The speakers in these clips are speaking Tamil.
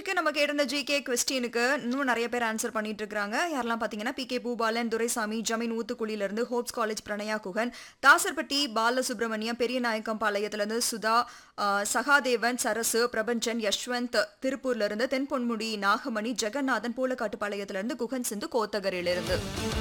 இன்றைக்கு நம்ம கேட்டிருந்த ஜிகே கொஸ்டினுக்கு இன்னும் நிறைய பேர் ஆன்சர் பண்ணிட்டு இருக்காங்க யாரெல்லாம் பாத்தீங்கன்னா பி கே பூபாலன் துரைசாமி ஜமீன் ஊத்துக்குழியில இருந்து ஹோப்ஸ் காலேஜ் பிரணயா குகன் தாசர்பட்டி பாலசுப்ரமணியம் பெரிய நாயக்கம் பாளையத்துல இருந்து சுதா ஆ, சகாதேவன் சரசு பிரபஞ்சன் யஷ்வந்த் திருப்பூர்ல இருந்து தென்பொன்முடி நாகமணி ஜெகநாதன் பூலக்காட்டு பாளையத்துல இருந்து குகன் சிந்து கோத்தகரில இருந்து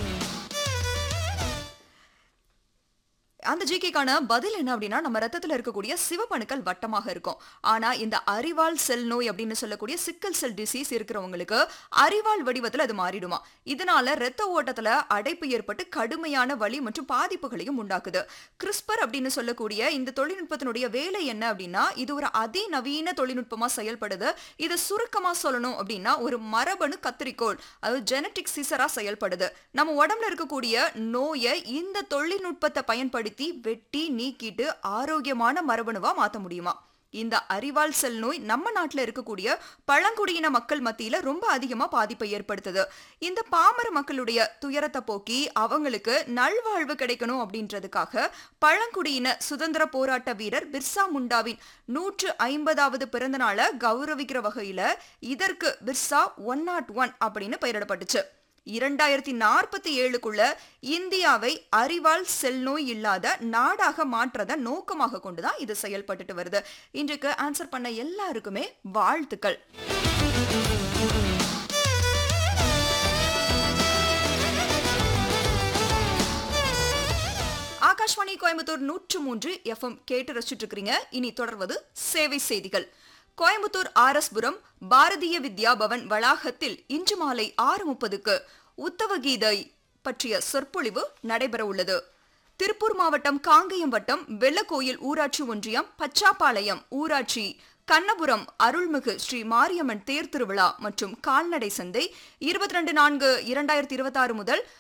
அந்த ஜிகேக்கான பதில் என்ன அப்படின்னா நம்ம ரத்தத்துல இருக்கக்கூடிய சிவப்பணுக்கள் வட்டமாக இருக்கும் ஆனா இந்த அரிவாள் செல் நோய் அப்படின்னு சொல்லக்கூடிய சிக்கல் செல் டிசீஸ் இருக்கிறவங்களுக்கு அரிவாள் வடிவத்துல அது மாறிடுமா இதனால ரத்த ஓட்டத்துல அடைப்பு ஏற்பட்டு கடுமையான வலி மற்றும் பாதிப்புகளையும் உண்டாக்குது கிறிஸ்பர் அப்படின்னு சொல்லக்கூடிய இந்த தொழில்நுட்பத்தினுடைய வேலை என்ன அப்படின்னா இது ஒரு அதிநவீன தொழில்நுட்பமா செயல்படுது இதை சுருக்கமா சொல்லணும் அப்படின்னா ஒரு மரபணு கத்திரிக்கோள் அதாவது ஜெனட்டிக் சிசரா செயல்படுது நம்ம உடம்புல இருக்கக்கூடிய நோயை இந்த தொழில்நுட்பத்தை பயன்படுத்தி வெட்டி நீக்கிட்டு ஆரோக்கியமான மரபணுவா மாத்த முடியுமா இந்த அரிவாள் செல் நோய் நம்ம நாட்டுல இருக்கக்கூடிய பழங்குடியின மக்கள் மத்தியில ரொம்ப அதிகமா பாதிப்பை ஏற்படுத்துது இந்த பாமர மக்களுடைய துயரத்தை போக்கி அவங்களுக்கு நல்வாழ்வு கிடைக்கணும் அப்படின்றதுக்காக பழங்குடியின சுதந்திர போராட்ட வீரர் பிர்சா முண்டாவின் நூற்று ஐம்பதாவது பிறந்த நாளை கௌரவிக்கிற வகையில இதற்கு பிர்சா ஒன் நாட் ஒன் அப்படின்னு பெயரிடப்பட்டுச்சு இரண்டாயிரத்தி நாற்பத்தி ஏழுக்குள்ள இந்தியாவை அறிவால் செல் நோய் இல்லாத நாடாக மாற்றத நோக்கமாக கொண்டுதான் இது செயல்பட்டுட்டு வருது இன்றைக்கு ஆன்சர் பண்ண எல்லாருக்குமே வாழ்த்துக்கள் ஆகாஷ்வாணி கோயம்புத்தூர் நூற்று மூன்று எஃப்எம் கேட்டு ரசிச்சுட்டு இருக்கிறீங்க இனி தொடர்வது சேவை செய்திகள் கோயம்புத்தூர் ஆர் எஸ் புரம் பாரதிய வித்யா பவன் வளாகத்தில் இன்று மாலை ஆறு முப்பதுக்கு உத்தவ கீதை பற்றிய சொற்பொழிவு நடைபெற உள்ளது திருப்பூர் மாவட்டம் காங்கயம் வட்டம் வெள்ளக்கோயில் ஊராட்சி ஒன்றியம் பச்சாப்பாளையம் ஊராட்சி கண்ணபுரம் அருள்மிகு ஸ்ரீ மாரியம்மன் தேர் திருவிழா மற்றும் கால்நடை சந்தை இருபத்தி ரெண்டு நான்கு இரண்டாயிரத்தி இருபத்தி ஆறு முதல்